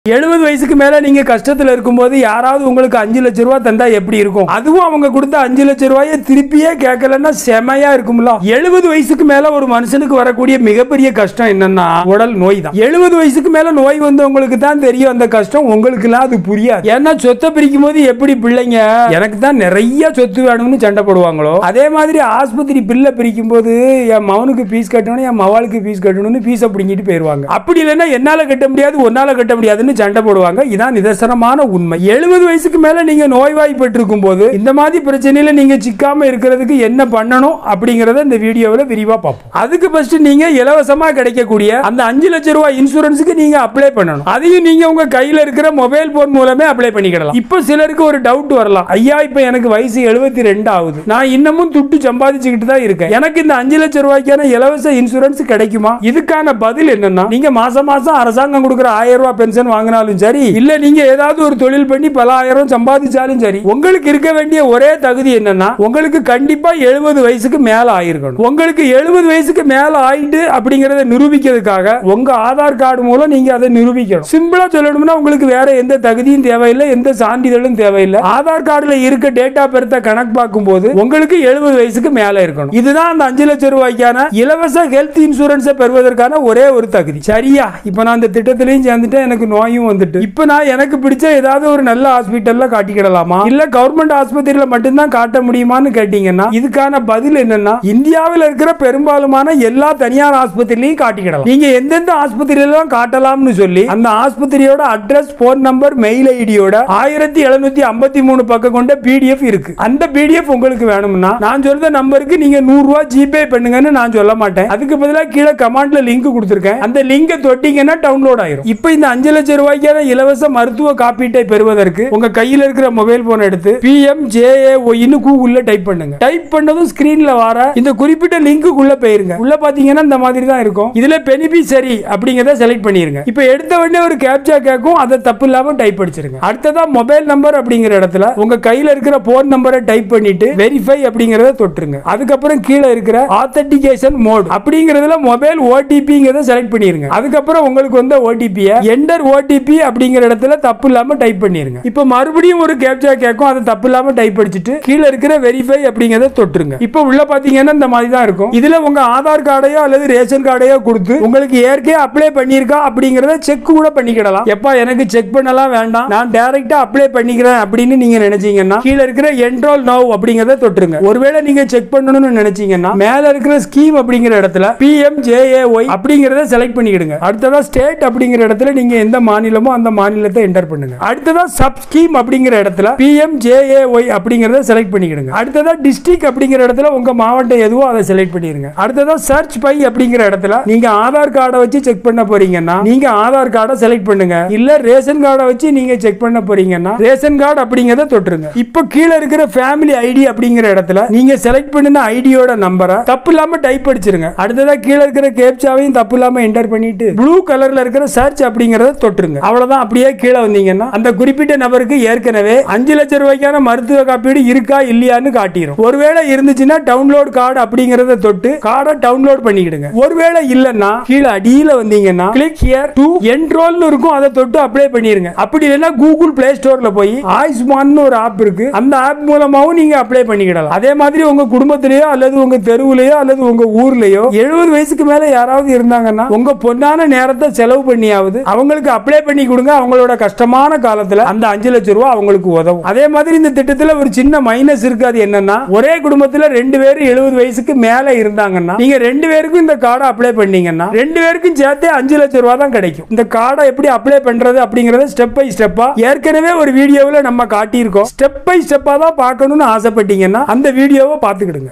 எழுபது வயசுக்கு மேல நீங்க கஷ்டத்துல இருக்கும்போது யாராவது உங்களுக்கு அஞ்சு லட்ச ரூபாய் தந்தா எப்படி இருக்கும் அதுவும் அவங்க கொடுத்த அஞ்சு லட்ச ரூபாயை திருப்பியே கேட்கலன்னா செமையா இருக்கும்ல எழுபது வயசுக்கு மேல ஒரு மனுஷனுக்கு வரக்கூடிய மிகப்பெரிய கஷ்டம் என்னன்னா உடல் நோய் தான் எழுபது வயசுக்கு மேல நோய் வந்தவங்களுக்கு தான் தெரியும் அந்த கஷ்டம் உங்களுக்கு எல்லாம் அது புரியாது ஏன்னா சொத்தை பிரிக்கும் போது எப்படி பிள்ளைங்க எனக்கு தான் நிறைய சொத்து வேணும்னு சண்டை போடுவாங்களோ அதே மாதிரி ஆஸ்பத்திரி பில்லை பிரிக்கும் போது என் மவனுக்கு ஃபீஸ் கட்டணும் என் மவாளுக்கு ஃபீஸ் கட்டணும்னு ஃபீஸை பிடிங்கிட்டு போயிருவாங்க அப்படி இல்லைன்னா என்னால கட்ட முடியாது ஒன்னால கட்ட முடியாதுன்னு சண்டை போடுவாங்க இதான் நிதர்சனமான உண்மை எழுபது வயசுக்கு மேல நீங்க நோய்வாய்ப்பட்டிருக்கும் போது இந்த மாதிரி பிரச்சனையில நீங்க சிக்காம இருக்கிறதுக்கு என்ன பண்ணணும் அப்படிங்கறத இந்த வீடியோவில் விரிவா பார்ப்போம் அதுக்கு ஃபர்ஸ்ட் நீங்க இலவசமா கிடைக்கக்கூடிய அந்த அஞ்சு லட்சம் ரூபாய் இன்சூரன்ஸுக்கு நீங்க அப்ளை பண்ணணும் அதையும் நீங்க உங்க கையில இருக்கிற மொபைல் போன் மூலமே அப்ளை பண்ணிக்கிடலாம் இப்போ சிலருக்கு ஒரு டவுட் வரலாம் ஐயா இப்போ எனக்கு வயசு எழுபத்தி ரெண்டு ஆகுது நான் இன்னமும் துட்டு சம்பாதிச்சுக்கிட்டு தான் இருக்கேன் எனக்கு இந்த அஞ்சு லட்சம் ரூபாய்க்கான இலவச இன்சூரன்ஸ் கிடைக்குமா இதுக்கான பதில் என்னன்னா நீங்க மாசம் மாசம் அரசாங்கம் கொடுக்குற ஆயிரம் ரூபாய் பென்ஷன் வாங்கினாலும் சரி இல்ல நீங்க ஏதாவது ஒரு தொழில் பண்ணி பல ஆயிரம் சம்பாதிச்சாலும் சரி உங்களுக்கு இருக்க வேண்டிய ஒரே தகுதி என்னன்னா உங்களுக்கு கண்டிப்பா எழுபது வயசுக்கு மேல ஆயிருக்கணும் உங்களுக்கு எழுபது வயசுக்கு மேல ஆயிட்டு அப்படிங்கறத நிரூபிக்கிறதுக்காக உங்க ஆதார் கார்டு மூலம் நீங்க அதை நிரூபிக்கணும் சிம்பிளா சொல்லணும்னா உங்களுக்கு வேற எந்த தகுதியும் தேவையில்லை எந்த சான்றிதழும் தேவையில்லை ஆதார் கார்டுல இருக்க டேட்டா பெருத்த கணக்கு பார்க்கும்போது உங்களுக்கு எழுபது வயசுக்கு மேல இருக்கணும் இதுதான் அந்த அஞ்சு லட்சம் ரூபாய்க்கான இலவச ஹெல்த் இன்சூரன்ஸை பெறுவதற்கான ஒரே ஒரு தகுதி சரியா இப்ப நான் இந்த திட்டத்திலையும் சேர்ந்துட்டேன் எனக்கு நோயும் வந்துட்டு இப்ப நான் எனக்கு பிடிச்ச ஏதாவது ஒரு நல்ல ஹாஸ்பிட்டல்ல காட்டிக்கிடலாமா இல்ல கவர்மெண்ட் ஆஸ்பத்திரியில மட்டும்தான் காட்ட முடியுமான்னு கேட்டீங்கன்னா இதுக்கான பதில் என்னன்னா இந்தியாவில் இருக்கிற பெரும்பாலுமான எல்லா தனியார் ஆஸ்பத்திரிலையும் காட்டிக்கிடலாம் நீங்க எந்தெந்த ஆஸ்பத்திரியிலாம் காட்டலாம்னு சொல்லி அந்த ஆஸ்பத்திரியோட அட்ரஸ் போன் நம்பர் மெயில் ஐடியோட ஆயிரத்தி எழுநூத்தி ஐம்பத்தி மூணு பக்கம் கொண்ட பிடிஎஃப் இருக்கு அந்த பிடிஎஃப் உங்களுக்கு வேணும்னா நான் சொல்ற நம்பருக்கு நீங்க நூறு ரூபாய் ஜிபே பண்ணுங்கன்னு நான் சொல்ல மாட்டேன் அதுக்கு பதிலாக கீழே கமாண்ட்ல லிங்க் கொடுத்துருக்கேன் அந்த லிங்கை தொட்டிங்கன்னா டவுன்லோட் ஆயிரும் இப்போ இந்த அஞ்சு லட்சம் ரூபாய்க்கான இலவச மருத்துவ காப்பீட்டை பெறுவதற்கு உங்க கையில இருக்கிற மொபைல் போன் எடுத்து பிஎம் ஜேஏஒய்னு கூகுள்ல டைப் பண்ணுங்க டைப் பண்ணதும் ஸ்கிரீன்ல வர இந்த குறிப்பிட்ட லிங்க்குள்ள போயிருங்க உள்ள பாத்தீங்கன்னா இந்த மாதிரி தான் இருக்கும் இதுல பெனிஃபிஷரி அப்படிங்கறத செலக்ட் பண்ணிருங்க இப்போ எடுத்த உடனே ஒரு கேப்சா கேட்கும் அதை தப்பு இல்லாம டைப் அடிச்சிருங்க அடுத்ததா மொபைல் நம்பர் அப்படிங்கிற இடத்துல உங்க கையில இருக்கிற போன் நம்பரை டைப் பண்ணிட்டு வெரிஃபை அப்படிங்கறத தொட்டுருங்க அதுக்கப்புறம் கீழே இருக்கிற ஆத்தென்டிகேஷன் மோட் அப்படிங்கறதுல மொபைல் ஓடிபிங்கிறத செலக்ட் பண்ணிருங்க அதுக்கப்புறம் உங்களுக்கு வந்த ஓடிபியை என்டர் ஓடிபி அப்படிங்கிற இடத்துல தப்பு இல்லாம டைப் பண்ணிருங்க இப்போ மறுபடியும் ஒரு கேப்சா கேட்கும் அதை தப்பு இல்லாம டைப் அடிச்சிட்டு கீழே இருக்கிற வெரிஃபை அப்படிங்கறத தொட்டுருங்க இப்போ உள்ள பாத்தீங்கன்னா இந்த மாதிரி தான் இருக்கும் இதுல உங்க ஆதார் கார்டையோ அல்லது ரேஷன் கார்டையோ கொடுத்து உங்களுக்கு ஏற்கனவே அப்ளை பண்ணியிருக்கா அப்படிங்கறத செக் கூட பண்ணிக்கிடலாம் எப்பா எனக்கு செக் பண்ணலாம் வேண்டாம் நான் டைரக்டா அப்ளை பண்ணிக்கிறேன் அப்படின்னு நீங்க நினைச்சீங்கன்னா கீழே இருக்கிற என்ரோல் நோ அப்படிங்கறத தொட்டுருங்க ஒருவேளை நீங்க செக் பண்ணணும்னு நினைச்சீங்கன்னா மேல இருக்கிற ஸ்கீம் அப்படிங்கிற இடத்துல பிஎம் ஜேஏஒய் அப்படிங்கறத செலக்ட் பண்ணிக்கிடுங்க அடுத்ததா ஸ்டேட் அப்படிங்கிற இடத்துல நீங்க எந்த மாநிலமோ அந்த மாநிலத்தை என்டர் பண்ணுங்க அடுத்ததா சப் ஸ்கீம் அப்படிங்கிற இடத்துல பிஎம் ஜேஏஒய் அப்படிங்கறத செலக்ட் பண்ணிக்கிடுங்க அடுத்ததா டிஸ்ட்ரிக்ட் அப்படிங்கிற இடத்துல உங்க மாவட்டம் எதுவோ அதை செலக்ட் பண்ணிருங்க அடுத்ததா சர்ச் பை அப்படிங்கிற இடத்துல நீங்க ஆதார் கார்டை வச்சு செக் பண்ண போறீங்கன்னா நீங்க ஆதார் கார்டை செலக்ட் பண்ணுங்க இல்ல ரேஷன் கார்டை வச்சு நீங்க செக் பண்ண போறீங்கன்னா ரேஷன் கார்டு அப்படிங்கறத தொட்டுருங்க இப்போ கீழே இருக்கிற ஃபேமிலி ஐடி அப்படிங்கிற இடத்துல நீங்க செலக்ட் பண்ணின ஐடியோட நம்பரை தப்பு இல்லாம டைப் அடிச்சிருங்க அடுத்ததா கீழே இருக்கிற கேப்சாவையும் தப்பு இல்லாம என்டர் பண்ணிட்டு ப்ளூ கலர்ல இருக்கிற சர்ச் அப்படிங்கறத தொட்டுருங்க அவ்வளவுதான் அப்படியே கீழே வந்தீங்கன்னா அந்த குறிப்பிட்ட நபருக்கு ஏற்கனவே அஞ்சு லட்சம் ரூபாய்க்கான மருத்துவ காப்பீடு இருக்கா இல்லையான்னு காட்டிடும் ஒருவேளை இருந்துச்சுன்னா டவுன்லோட் கார்டு அப்படிங்கறத தொட்டு கார்டை டவுன்லோட் பண்ணிக்கிடுங்க ஒருவேளை இல்லைன்னா கீழே அடியில வந்தீங்கன்னா கிளிக் ஹியர் டு என்ரோல்னு இருக்கும் அதை தொட்டு அப்ளை பண்ணிருங்க அப்படி இல்லைன்னா கூகுள் பிளே ஸ்டோர்ல போய் ஆயுஷ்மான் ஒரு ஆப் இருக்கு அந்த ஆப் மூலமாவும் நீங்க அப்ளை பண்ணிக்கிடலாம் அதே மாதிரி உங்க குடும்பத்திலேயோ அல்லது உங்க தெருவுலயோ அல்லது உங்க ஊர்லயோ எழுபது வயசுக்கு மேல யாராவது இருந்தாங்கன்னா உங்க பொன்னான நேரத்தை செலவு பண்ணியாவது அவங்களுக்கு அப்ளை பண்ணி கொடுங்க அவங்களோட கஷ்டமான காலத்துல அந்த அஞ்சு லட்சம் ரூபாய் அவங்களுக்கு உதவும் அதே மாதிரி இந்த திட்டத்துல ஒரு சின்ன மைனஸ் இருக்கு அது என்னன்னா ஒரே குடும்பத்துல ரெண்டு பேரும் எழுபது வயசுக்கு மேல இருந்தாங்கன்னா நீங்க ரெண்டு பேருக்கும் இந்த கார்டை அப்ளை பண்ணீங்கன்னா ரெண்டு பேருக்கும் சேர்த்தே அஞ்சு லட்சம் ரூபாய் தான் கிடைக்கும் இந்த கார்டை எப்படி அப்ளை பண்றது அப்படிங்கறத ஸ்டெப் பை ஸ்டெப்பா ஏற்கனவே ஒரு வீடியோவில் நம்ம காட்டியிருக்கோம் ஸ்டெப் பை ஸ்டெப்பா தான் பார்க்கணும்னு ஆசைப்பட்டீங்கன்னா அந்த வீடியோவை பார்த்துக்கிடுங்க